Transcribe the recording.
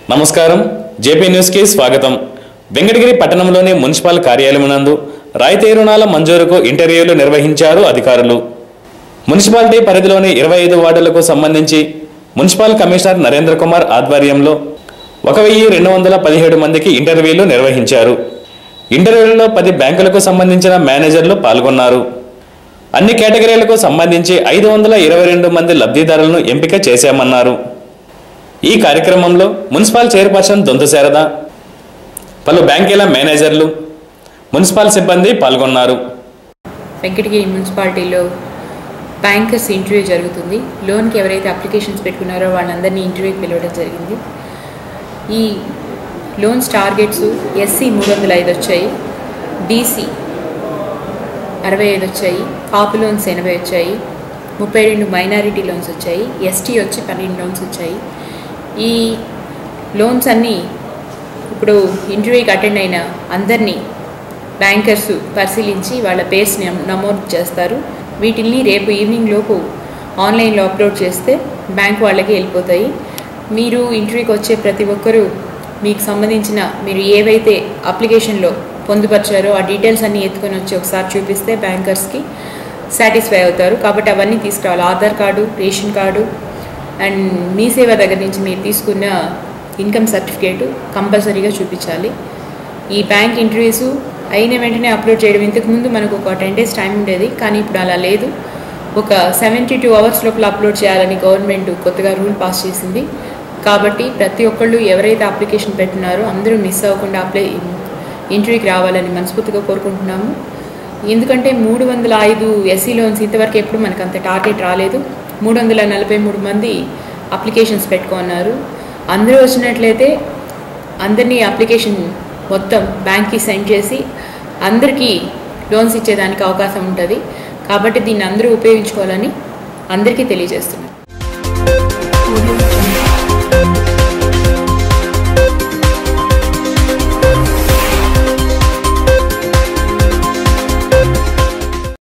నమస్కారం జేపీ న్యూస్కి స్వాగతం వెంకటగిరి పట్టణంలోని మున్సిపల్ కార్యాలయం నందు రాయితీ రుణాల మంజూరుకు ఇంటర్వ్యూలు నిర్వహించారు అధికారులు మున్సిపాలిటీ పరిధిలోని ఇరవై ఐదు వార్డులకు సంబంధించి మున్సిపల్ కమిషనర్ నరేంద్ర కుమార్ ఆధ్వర్యంలో ఒక వెయ్యి రెండు వందల పదిహేడు మందికి ఇంటర్వ్యూలు నిర్వహించారు ఇంటర్వ్యూలలో పది బ్యాంకులకు సంబంధించిన మేనేజర్లు పాల్గొన్నారు అన్ని కేటగిరీలకు సంబంధించి ఐదు వందల ఇరవై రెండు మంది లబ్ధిదారులను ఎంపిక చేశామన్నారు ఈ కార్యక్రమంలో మున్సిపల్ చైర్పర్సన్ దొంత శారద పలు బ్యాంకీల మేనేజర్లు మున్సిపల్ సిబ్బంది పాల్గొన్నారు వెంకటగిరి మున్సిపాలిటీలో బ్యాంకర్స్ ఇంటర్వ్యూ జరుగుతుంది లోన్కి ఎవరైతే అప్లికేషన్స్ పెట్టుకున్నారో వాళ్ళందరినీ ఇంటర్వ్యూకి పిలవడం జరిగింది ఈ లోన్స్ టార్గెట్స్ ఎస్సీ మూడు వందల ఐదు వచ్చాయి బీసీ అరవై ఐదు వచ్చాయి కాపు లోన్స్ ఎనభై వచ్చాయి ముప్పై రెండు మైనారిటీ లోన్స్ వచ్చాయి ఎస్టీ వచ్చి పన్నెండు లోన్స్ వచ్చాయి ఈ లోన్స్ అన్నీ ఇప్పుడు ఇంటర్వ్యూకి అటెండ్ అయిన అందరినీ బ్యాంకర్స్ పరిశీలించి వాళ్ళ పేర్స్ నమోదు చేస్తారు వీటిల్ని రేపు ఈవినింగ్ లోపు ఆన్లైన్లో అప్లోడ్ చేస్తే బ్యాంక్ వాళ్ళకి వెళ్ళిపోతాయి మీరు ఇంటర్వ్యూకి వచ్చే ప్రతి ఒక్కరూ మీకు సంబంధించిన మీరు ఏవైతే అప్లికేషన్లో పొందుపరిచారో ఆ డీటెయిల్స్ అన్నీ ఎత్తుకొని వచ్చి ఒకసారి చూపిస్తే బ్యాంకర్స్కి సాటిస్ఫై అవుతారు కాబట్టి అవన్నీ తీసుకురావాలి Aadhaar card ration card and Mee Seva దగ్గర నుంచి మీరు తీసుకున్న ఇన్కమ్ సర్టిఫికేటు కంపల్సరీగా చూపించాలి ఈ బ్యాంక్ ఇంటర్వ్యూస్ అయిన వెంటనే అప్లోడ్ చేయడం ఇంతకుముందు మనకు ఒక టెన్ డేస్ టైం ఉండేది కానీ ఇప్పుడు అలా లేదు ఒక సెవెంటీ టూ అవర్స్ లోపల అప్లోడ్ చేయాలని గవర్నమెంట్ కొత్తగా రూల్ పాస్ చేసింది కాబట్టి ప్రతి ఒక్కళ్ళు ఎవరైతే అప్లికేషన్ పెట్టినారో అందరూ మిస్ అవ్వకుండా అప్లై ఇంటర్వ్యూకి రావాలని మనస్ఫూర్తిగా కోరుకుంటున్నాము ఎందుకంటే మూడు వందల ఐదు ఎస్సీ లోన్స్ ఇంతవరకు ఎప్పుడు మనకు అంత టార్గెట్ రాలేదు మూడు వందల నలభై మూడు మంది అప్లికేషన్స్ పెట్టుకున్నారు అందరూ వచ్చినట్లయితే అందరినీ అప్లికేషన్ మొత్తం బ్యాంక్కి సెండ్ చేసి అందరికీ లోన్స్ ఇచ్చేదానికి అవకాశం ఉంటుంది కాబట్టి దీన్ని అందరూ ఉపయోగించుకోవాలని అందరికీ తెలియజేస్తున్నాను